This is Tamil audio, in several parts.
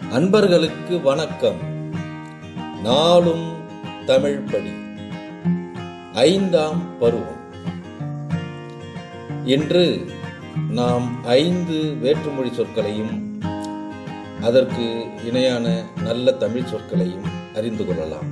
அன்பர்களுக்கு வணக்கம் நாளும் தமிழ் படி ஐந்தாம் பருவம் இன்று நாம் ஐந்து வேற்றுமொழி சொற்களையும் அதற்கு இணையான நல்ல தமிழ் சொற்களையும் அறிந்து கொள்ளலாம்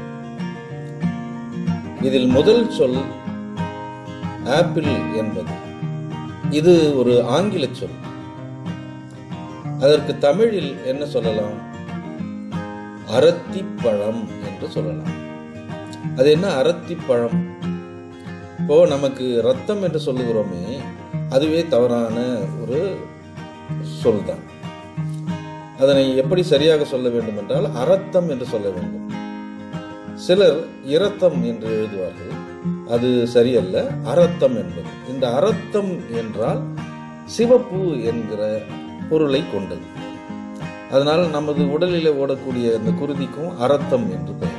இதில் முதல் சொல் ஆப்பிள் என்பது இது ஒரு ஆங்கில சொல் அதற்கு தமிழில் என்ன சொல்லலாம் அரத்திப்பழம் என்று சொல்லலாம் அது என்ன அரத்திப்பழம் இப்போ நமக்கு ரத்தம் என்று சொல்லுகிறோமே அதுவே தவறான ஒரு சொல் தான் அதனை எப்படி சரியாக சொல்ல வேண்டும் என்றால் அரத்தம் என்று சொல்ல வேண்டும் சிலர் இரத்தம் என்று எழுதுவார்கள் அது சரியல்ல அரத்தம் என்பது இந்த அரத்தம் என்றால் சிவப்பு என்கிற பொருளை கொண்டது அதனால் நமது உடலில் ஓடக்கூடிய இந்த குருதிக்கும் அரத்தம் என்று பெயர்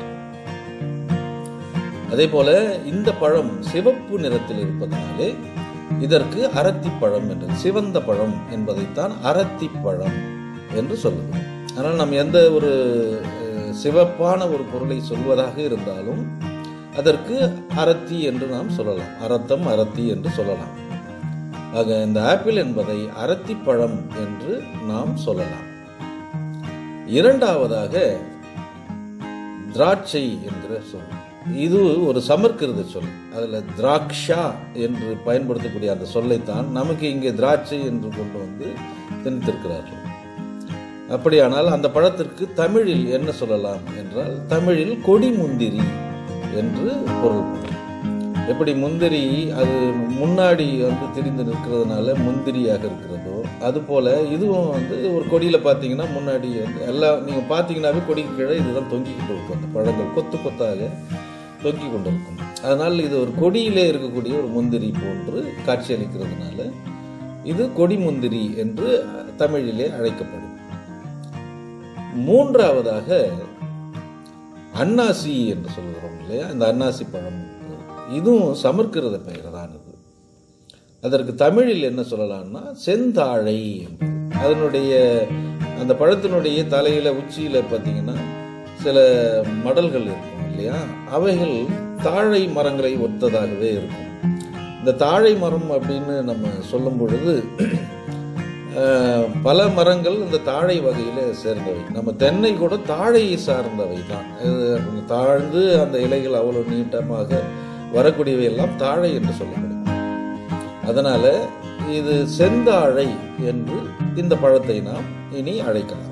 அதே போல இந்த பழம் சிவப்பு நிறத்தில் இருப்பதனாலே இதற்கு அரத்திப்பழம் என்று சிவந்த பழம் என்பதைத்தான் அரத்திப்பழம் என்று சொல்லுவோம் ஆனால் நாம் எந்த ஒரு அஹ், சிவப்பான ஒரு பொருளை சொல்வதாக இருந்தாலும் அதற்கு அரத்தி என்று நாம் சொல்லலாம் அரத்தம் அரத்தி என்று சொல்லலாம் ஆக இந்த ஆப்பிள் என்பதை அரத்திப்பழம் என்று நாம் சொல்லலாம் இரண்டாவதாக திராட்சை என்கிற சொல் இது ஒரு சமர்க்கிருத சொல் அதுல திராக்ஷா என்று பயன்படுத்தக்கூடிய அந்த சொல்லைத்தான் நமக்கு இங்கே திராட்சை என்று கொண்டு வந்து திணித்திருக்கிறார்கள் அப்படியானால் அந்த பழத்திற்கு தமிழில் என்ன சொல்லலாம் என்றால் தமிழில் கொடி முந்திரி என்று பொருள் எப்படி முந்திரி அது முன்னாடி வந்து திரிந்து நிற்கிறதுனால முந்திரியாக இருக்கிறதோ அதுபோல இதுவும் வந்து ஒரு கொடியில பார்த்தீங்கன்னா முன்னாடி வந்து எல்லாம் நீங்க பார்த்தீங்கன்னாவே கொடிக்கு கீழே இதுதான் தொங்கிக்கிட்டு இருக்கும் அந்த பழங்கள் கொத்து கொத்தாக தொங்கி கொண்டு இருக்கும் அதனால் இது ஒரு கொடியிலே இருக்கக்கூடிய ஒரு முந்திரி போன்று காட்சியளிக்கிறதுனால இது கொடி முந்திரி என்று தமிழிலே அழைக்கப்படும் மூன்றாவதாக அன்னாசி என்று சொல்கிறோம் இல்லையா இந்த அன்னாசி பழம் இதுவும் சமர்க்கிருத பெயர் தான் இது அதற்கு தமிழில் என்ன சொல்லலாம்னா செந்தாழை என்பது. அதனுடைய அந்த பழத்தினுடைய தலையில உச்சியில பார்த்தீங்கன்னா சில மடல்கள் இருக்கும் இல்லையா அவைகள் தாழை மரங்களை ஒத்ததாகவே இருக்கும் இந்த தாழை மரம் அப்படின்னு நம்ம சொல்லும் பொழுது அஹ், பல மரங்கள் இந்த தாழை வகையில சேர்ந்தவை நம்ம தென்னை கூட தாழையை சார்ந்தவை தான் இது தாழ்ந்து அந்த இலைகள் அவ்வளவு நீட்டமாக வரக்கூடியவை எல்லாம் தாழை என்று சொல்லப்படும் அதனால இது செந்தாழை என்று இந்த பழத்தை நாம் இனி அழைக்கலாம்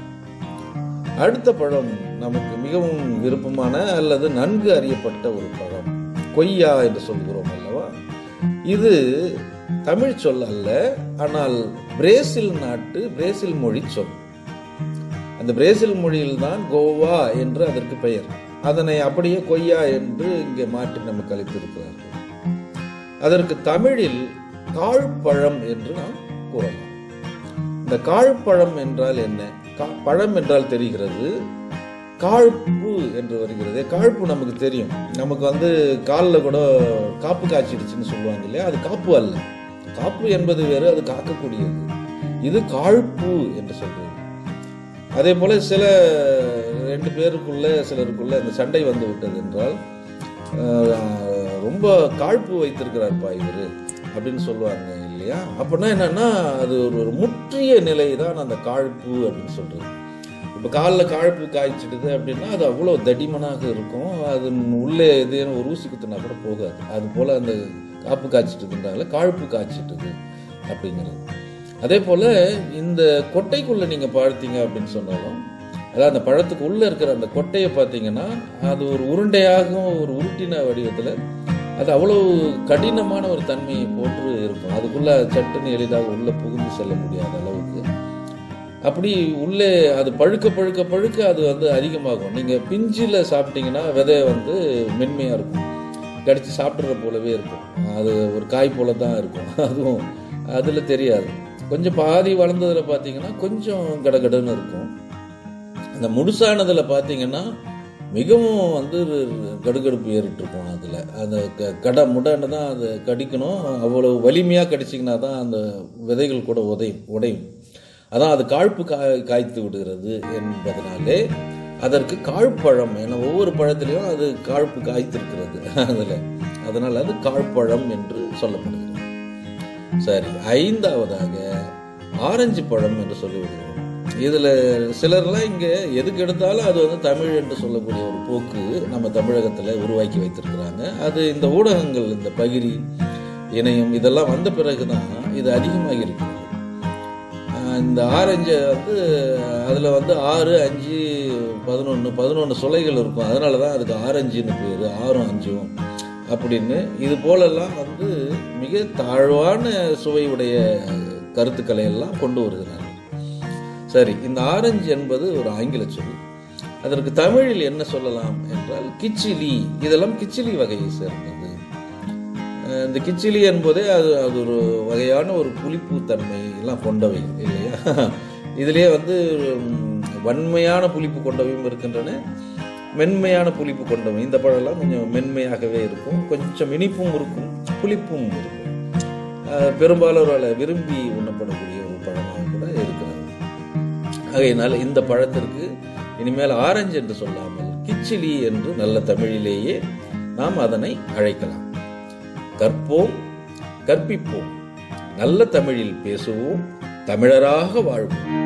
அடுத்த பழம் நமக்கு மிகவும் விருப்பமான அல்லது நன்கு அறியப்பட்ட ஒரு பழம் கொய்யா என்று சொல்கிறோம் அல்லவா இது தமிழ் சொல் அல்ல ஆனால் பிரேசில் நாட்டு பிரேசில் மொழி சொல் அந்த பிரேசில் மொழியில்தான் கோவா என்று அதற்கு பெயர் அதனை அப்படியே கொய்யா என்று இங்கே மாற்றி நமக்கு அளித்திருக்கிறார்கள் அதற்கு தமிழில் காழ்பழம் என்று நாம் கூறலாம் இந்த காழ்பழம் என்றால் என்ன கா- பழம் என்றால் தெரிகிறது காழ்ப்பு என்று வருகிறது காழ்ப்பு நமக்கு தெரியும் நமக்கு வந்து காலில் கூட காப்பு காய்ச்சிடுச்சுன்னு சொல்லுவாங்க இல்லையா அது காப்பு அல்ல காப்பு என்பது வேறு அது காக்கக்கூடியது இது காழ்ப்பு என்று சொல்றது அதே போல சில ரெண்டு பேருக்குள்ள சிலருக்குள்ள இந்த சண்டை வந்து விட்டது என்றால் ஆஹ், ரொம்ப காழ்ப்பு வைத்திருக்கிறார்ப்பா இவரு அப்படின்னு சொல்லுவாங்க இல்லையா அப்படின்னா என்னன்னா அது ஒரு ஒரு முற்றிய நிலை தான் அந்த காழ்ப்பு அப்படின்னு சொல்றது இப்போ காலில் காழ்ப்பு காய்ச்சிடுது அப்படின்னா அது அவ்வளோ தடிமனாக இருக்கும் அது உள்ளே எதேனும் ஒரு ஊசி குத்துனா கூட போகாது அது போல அந்த காப்பு காய்ச்சிட்டுதுன்றால காழ்ப்பு காய்ச்சிட்டுது அப்படிங்கிறது அதே போல இந்த கொட்டைக்குள்ள நீங்க பார்த்தீங்க அப்படின்னு சொன்னாலும் அதாவது அந்த பழத்துக்கு உள்ள இருக்கிற அந்த கொட்டையை பார்த்தீங்கன்னா அது ஒரு உருண்டையாகவும் ஒரு உருட்டின வடிவத்தில் அது அவ்வளவு கடினமான ஒரு தன்மையை போன்று இருக்கும் அதுக்குள்ள சட்டுன்னு எளிதாக உள்ள புகுந்து செல்ல முடியாத அளவுக்கு அப்படி உள்ளே அது பழுக்க பழுக்க பழுக்க அது வந்து அதிகமாகும் நீங்க பிஞ்சில சாப்பிட்டீங்கன்னா விதை வந்து மென்மையா இருக்கும் கடிச்சு சாப்பிட்ற போலவே இருக்கும் அது ஒரு காய் போல தான் இருக்கும் அதுவும் அதுல தெரியாது கொஞ்சம் பாதி வளர்ந்ததுல பார்த்தீங்கன்னா கொஞ்சம் கடகடன்னு இருக்கும் அந்த முழுசானதுல பார்த்தீங்கன்னா மிகவும் வந்து கடுகடுப்பு ஏறிட்டு இருக்கும் அதில் அந்த க கடை முடன்னு தான் அதை கடிக்கணும் அவ்வளவு வலிமையாக கடிச்சிங்கன்னா தான் அந்த விதைகள் கூட உதையும் உடையும் அதான் அது காழ்ப்பு காய் காய்த்து விடுகிறது என்பதனாலே அதற்கு காழ்ப்பழம் என ஒவ்வொரு பழத்திலையும் அது காழ்ப்பு காய்த்திருக்கிறது அதில் அதனால் அது காழ்ப்பழம் என்று சொல்லப்படுகிறது சரி ஐந்தாவதாக ஆரஞ்சு பழம் என்று சொல்லிவிடுகிறோம் இதில் சிலர்லாம் இங்கே எதுக்கு எடுத்தாலும் அது வந்து தமிழ் என்று சொல்லக்கூடிய ஒரு போக்கு நம்ம தமிழகத்தில் உருவாக்கி வைத்திருக்கிறாங்க அது இந்த ஊடகங்கள் இந்த பகிரி இணையம் இதெல்லாம் வந்த பிறகு தான் இது அதிகமாக இருக்கிறது ஆஹ் இந்த ஆரஞ்சு வந்து அதில் வந்து ஆறு அஞ்சு பதினொன்று பதினொன்று சுளைகள் இருக்கும் அதனால தான் அதுக்கு ஆரஞ்சுன்னு பேர் ஆறும் அஞ்சும் அப்படின்னு இது போலெல்லாம் வந்து மிக தாழ்வான சுவையுடைய கருத்துக்களை எல்லாம் கொண்டு வருகிறார்கள் சரி இந்த ஆரஞ்சு என்பது ஒரு ஆங்கில சொல் அதற்கு தமிழில் என்ன சொல்லலாம் என்றால் கிச்சிலி இதெல்லாம் கிச்சிலி வகையை சேர்ந்தது அஹ் இந்த கிச்சிலி என்பதே அது அது ஒரு வகையான ஒரு புளிப்பு தன்மை எல்லாம் கொண்டவை இல்லையா இதுலயே வந்து உம், வன்மையான புளிப்பு கொண்டவையும் இருக்கின்றன மென்மையான புளிப்பு கொண்டவை இந்த பழம்லாம் கொஞ்சம் மென்மையாகவே இருக்கும் கொஞ்சம் இனிப்பும் இருக்கும் புளிப்பும் இருக்கும் அஹ் பெரும்பாலோரால் விரும்பி உண்ணப்படக்கூடிய ஒரு பழமாக கூட இருக்கிறது ஆகையினால் இந்த பழத்திற்கு இனிமேல் ஆரஞ்சு என்று சொல்லாமல் கிச்சிலி என்று நல்ல தமிழிலேயே நாம் அதனை அழைக்கலாம் கற்போம் கற்பிப்போம் நல்ல தமிழில் பேசுவோம் தமிழராக வாழ்வோம்